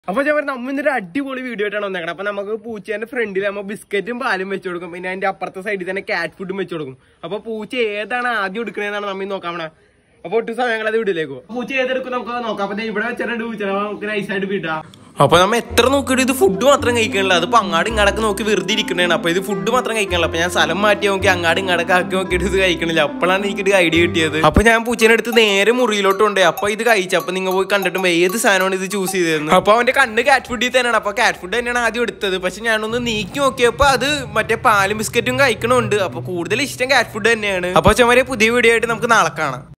അപ്പൊ ഞാൻ പറഞ്ഞ നമ്മ ഇന്നൊരു അടിപൊളി വീഡിയോ ആയിട്ടാണ് വന്നേക്കണം അപ്പൊ നമുക്ക് പൂച്ചേന്റെ ഫ്രണ്ടിൽ നമ്മ ബിസ്ക്കറ്റും പാലും വെച്ച് കൊടുക്കും പിന്നെ അതിന്റെ അപ്പുറത്തെ സൈഡിൽ തന്നെ കാറ്റ് ഫുഡും വെച്ച് കൊടുക്കും അപ്പൊ പൂച്ച ഏതാണ് ആദ്യം എടുക്കണേന്നാണ് നമ്മ ഇന്ന് നോക്കാൻ പോണേ അപ്പൊ ഒട്ടു സമയം ഞങ്ങൾ അത് വീട്ടിലേക്ക് പോകും പൂച്ച ഏതെടുക്കും നമുക്ക് അത് നോക്കാം അപ്പൊ ദേ ഇവിടെ വെച്ചിട്ടുണ്ട് പൂച്ച നമുക്ക് നൈസായിട്ട് വിടാം അപ്പൊ നമ്മ എത്ര നോക്കിയിട്ട് ഇത് ഫുഡ് മാത്രം കഴിക്കണില്ല അതിപ്പോ അങ്ങാടും ഇങ്ങാടൊക്കെ നോക്കി വെറുതെ ഇരിക്കണേണ് അപ്പൊ ഇത് ഫുഡ് മാത്രം കഴിക്കണില്ല അപ്പൊ ഞാൻ സ്ഥലം മാറ്റി നോക്കി അങ്ങാടും ഇങ്ങാടൊക്കെ ആക്കി നോക്കിയിട്ട് ഇത് കഴിക്കണില്ല അപ്പോഴാണ് എനിക്കൊരു ഐഡിയ കിട്ടിയത് അപ്പൊ ഞാൻ പൂച്ചേനെ എടുത്ത് നേരെ മുറിയിലോട്ട് കൊണ്ടേ അപ്പൊ ഇത് കഴിച്ചു അപ്പൊ നിങ്ങൾ പോയി കണ്ടിട്ടും ഏത് സാധനമാണ് ഇത് ചൂസ് ചെയ്തതെന്ന് അപ്പൊ അവന്റെ കണ്ണ് കാറ്റ് ഫുഡിൽ തന്നെയാണ് അപ്പൊ കാറ്റ് ഫുഡ് തന്നെയാണ് ആദ്യം എടുത്തത് പക്ഷെ ഞാനൊന്ന് നീക്കി നോക്കിയപ്പോ അത് മറ്റേ പാലും ബിസ്ക്കറ്റും കഴിക്കണുണ്ട് അപ്പൊ കൂടുതൽ ഇഷ്ടം കാറ്റ് ഫുഡ് തന്നെയാണ് അപ്പൊ ചുമരെ പുതിയ വീഡിയോ ആയിട്ട് നമുക്ക് നാളെ കാണാം